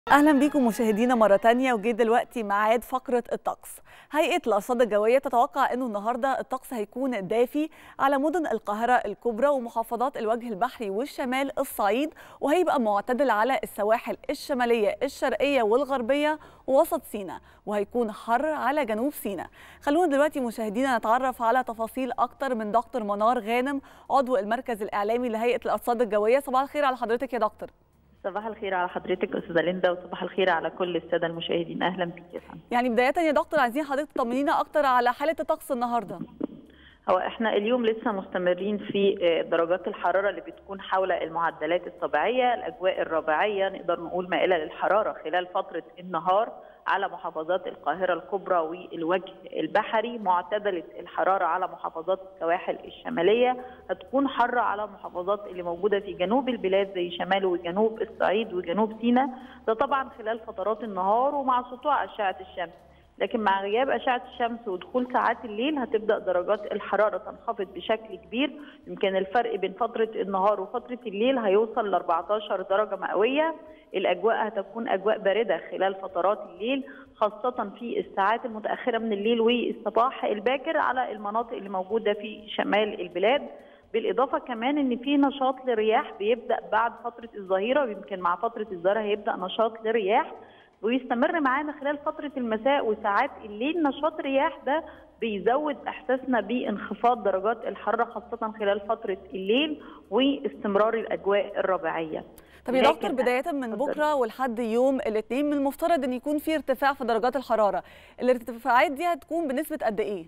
اهلا بيكم مشاهدينا مره تانية وجه دلوقتي ميعاد فقره الطقس هيئه الارصاد الجويه تتوقع انه النهارده الطقس هيكون دافي على مدن القاهره الكبرى ومحافظات الوجه البحري والشمال الصعيد وهيبقى معتدل على السواحل الشماليه الشرقيه والغربيه ووسط سيناء وهيكون حر على جنوب سيناء خلونا دلوقتي مشاهدينا نتعرف على تفاصيل اكتر من دكتور منار غانم عضو المركز الاعلامي لهيئه الارصاد الجويه صباح الخير على حضرتك يا دكتور صباح الخير على حضرتك استاذه ليندا وصباح الخير على كل الساده المشاهدين اهلا بك يا فندم يعني بدايه يا دكتور عايزين حضرتك تطمنينا اكتر على حاله الطقس النهارده هو احنا اليوم لسه مستمرين في درجات الحراره اللي بتكون حول المعدلات الطبيعيه الاجواء الربيعيه نقدر نقول مائله للحراره خلال فتره النهار على محافظات القاهره الكبرى والوجه البحري معتدله الحراره على محافظات السواحل الشماليه هتكون حاره على المحافظات اللي موجوده في جنوب البلاد زي شمال وجنوب الصعيد وجنوب سيناء ده طبعا خلال فترات النهار ومع سطوع اشعه الشمس لكن مع غياب اشعه الشمس ودخول ساعات الليل هتبدا درجات الحراره تنخفض بشكل كبير يمكن الفرق بين فتره النهار وفتره الليل هيوصل ل 14 درجه مئويه الاجواء هتكون اجواء بارده خلال فترات الليل خاصه في الساعات المتاخره من الليل والصباح الباكر على المناطق اللي موجوده في شمال البلاد بالاضافه كمان ان في نشاط للرياح بيبدا بعد فتره الظهيره ويمكن مع فتره الظهيره هيبدا نشاط للرياح ويستمر معانا خلال فترة المساء وساعات الليل نشاط الرياح ده بيزود احساسنا بانخفاض درجات الحراره خاصه خلال فتره الليل واستمرار الاجواء الربيعيه. طب يا دكتور بدايه من بكره ولحد يوم الاثنين من المفترض ان يكون في ارتفاع في درجات الحراره، الارتفاعات دي هتكون بنسبه قد ايه؟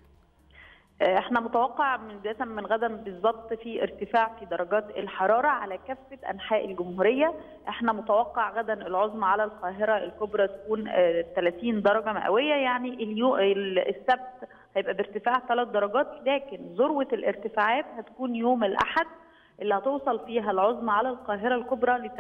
احنا متوقع من بدايه من غدا بالظبط في ارتفاع في درجات الحراره على كافه انحاء الجمهوريه، احنا متوقع غدا العظمى على القاهره الكبرى تكون 30 درجه مئويه يعني اليو السبت هيبقى بارتفاع 3 درجات لكن ذروه الارتفاعات هتكون يوم الاحد اللي هتوصل فيها العظمى على القاهره الكبرى ل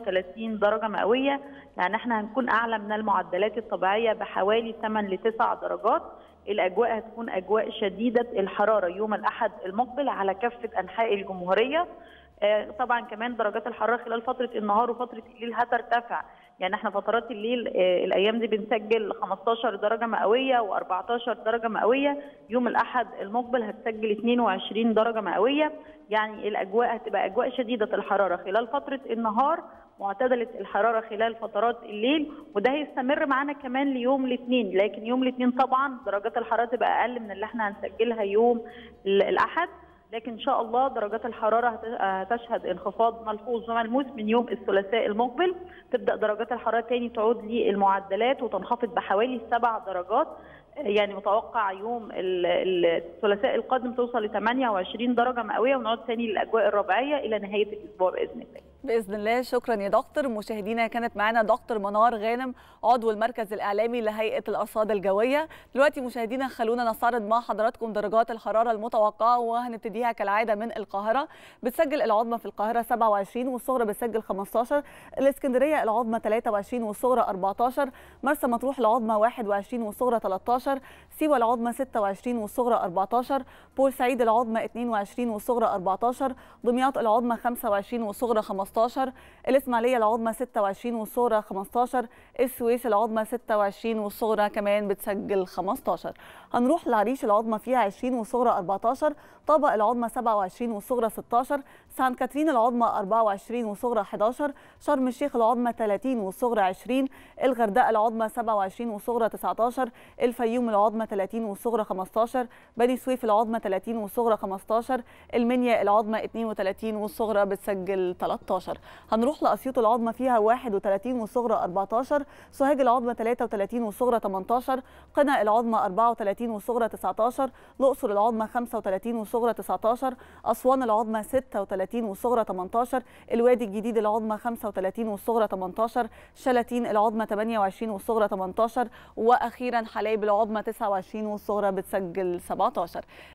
38 درجه مئويه يعني احنا هنكون اعلى من المعدلات الطبيعيه بحوالي 8 ل 9 درجات الاجواء هتكون اجواء شديده الحراره يوم الاحد المقبل على كافه انحاء الجمهوريه طبعا كمان درجات الحراره خلال فتره النهار وفتره الليل هترتفع يعني احنا فترات الليل الايام دي بنسجل 15 درجه مئويه و14 درجه مئويه يوم الاحد المقبل هتسجل 22 درجه مئويه يعني الاجواء هتبقى اجواء شديده الحراره خلال فتره النهار معتدله الحراره خلال فترات الليل وده هيستمر معانا كمان ليوم الاثنين لكن يوم الاثنين طبعا درجات الحراره تبقى اقل من اللي احنا هنسجلها يوم الاحد لكن ان شاء الله درجات الحراره هتشهد انخفاض ملحوظ وملموس من يوم الثلاثاء المقبل تبدا درجات الحراره تاني تعود للمعدلات وتنخفض بحوالي سبع درجات يعني متوقع يوم الثلاثاء القادم توصل ل 28 درجه مئويه ونعود تاني للاجواء الربيعيه الى نهايه الاسبوع باذن الله. باذن الله شكرا يا دكتور مشاهدينا كانت معانا دكتور منار غانم عضو المركز الاعلامي لهيئه الارصاد الجويه دلوقتي مشاهدينا خلونا نستعرض مع حضراتكم درجات الحراره المتوقعه وهنبتديها كالعاده من القاهره بتسجل العظمى في القاهره 27 والصغرى بتسجل 15 الاسكندريه العظمى 23 والصغرى 14 مرسى مطروح العظمى 21 والصغرى 13 سيوه العظمى 26 والصغرى 14 بورسعيد العظمى 22 والصغرى 14 دمياط العظمى 25 والصغرى 15 15 الإسماعيلية العظمى 26 والصغرى 15 السويس العظمى 26 والصغرى كمان بتسجل 15 هنروح لعريش العظمى فيها 20 والصغرى 14 طابق العظمى 27 والصغرى 16 سان كاترين العظمى 24 والصغرى 11 شرم الشيخ العظمى 30 والصغرى 20 الغردقة العظمى 27 والصغرى 19 الفيوم العظمى 30 والصغرى 15 بني سويف العظمى 30 والصغرى 15 المنيا العظمى 32 والصغرى بتسجل 13 هنروح لاسيوط العظمى فيها 31 والصغرى 14 سوهاج العظمى 33 والصغرى 18 قنا العظمى 34 والصغرى 19 الاقصر العظمى 35 والصغرى 19 اسوان العظمى 36 والصغرى 18 الوادي الجديد العظمى 35 والصغرى 18 شلاتين العظمى 28 والصغرى 18 واخيرا حلايب العظمى 29 والصغرى بتسجل 17